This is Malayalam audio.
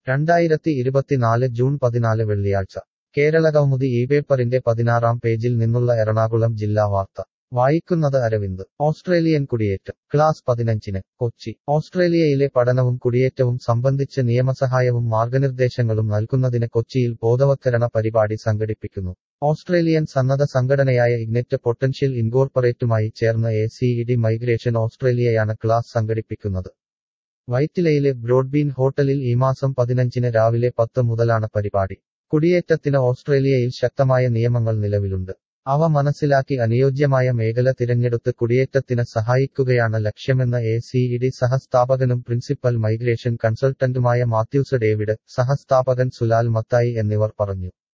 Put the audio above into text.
രണ്ടായിരത്തി ഇരുപത്തിനാല് ജൂൺ പതിനാല് വെള്ളിയാഴ്ച കേരളകൗമുദി ഈ പേപ്പറിന്റെ പതിനാറാം പേജിൽ നിന്നുള്ള എറണാകുളം ജില്ലാ വാർത്ത വായിക്കുന്നത് അരവിന്ദ് ഓസ്ട്രേലിയൻ കുടിയേറ്റം ക്ലാസ് പതിനഞ്ചിന് കൊച്ചി ഓസ്ട്രേലിയയിലെ പഠനവും കുടിയേറ്റവും സംബന്ധിച്ച് നിയമസഹായവും മാർഗനിർദ്ദേശങ്ങളും നൽകുന്നതിന് കൊച്ചിയിൽ ബോധവത്കരണ പരിപാടി സംഘടിപ്പിക്കുന്നു ഓസ്ട്രേലിയൻ സന്നദ്ധ സംഘടനയായ ഇഗ്നെറ്റ് പൊട്ടൻഷ്യൽ ഇൻകോർപ്പറേറ്റുമായി ചേർന്ന് A C E D migration ഓസ്ട്രേലിയയാണ് ക്ലാസ് സംഘടിപ്പിക്കുന്നത് വൈറ്റിലയിലെ ബ്രോഡ്ബീൻ ഹോട്ടലിൽ ഈ മാസം പതിനഞ്ചിന് രാവിലെ പത്ത് മുതലാണ് പരിപാടി കുടിയേറ്റത്തിന് ഓസ്ട്രേലിയയിൽ ശക്തമായ നിയമങ്ങൾ നിലവിലുണ്ട് അവ മനസ്സിലാക്കി അനുയോജ്യമായ മേഖല തിരഞ്ഞെടുത്ത് കുടിയേറ്റത്തിന് സഹായിക്കുകയാണ് ലക്ഷ്യമെന്ന് എ സി ഇ ഡി സഹസ്ഥാപകനും പ്രിൻസിപ്പൽ മൈഗ്രേഷൻ കൺസൾട്ടന്റുമായ മാത്യൂസ് ഡേവിഡ് സഹസ്ഥാപകൻ സുലാൽ മത്തായി എന്നിവർ പറഞ്ഞു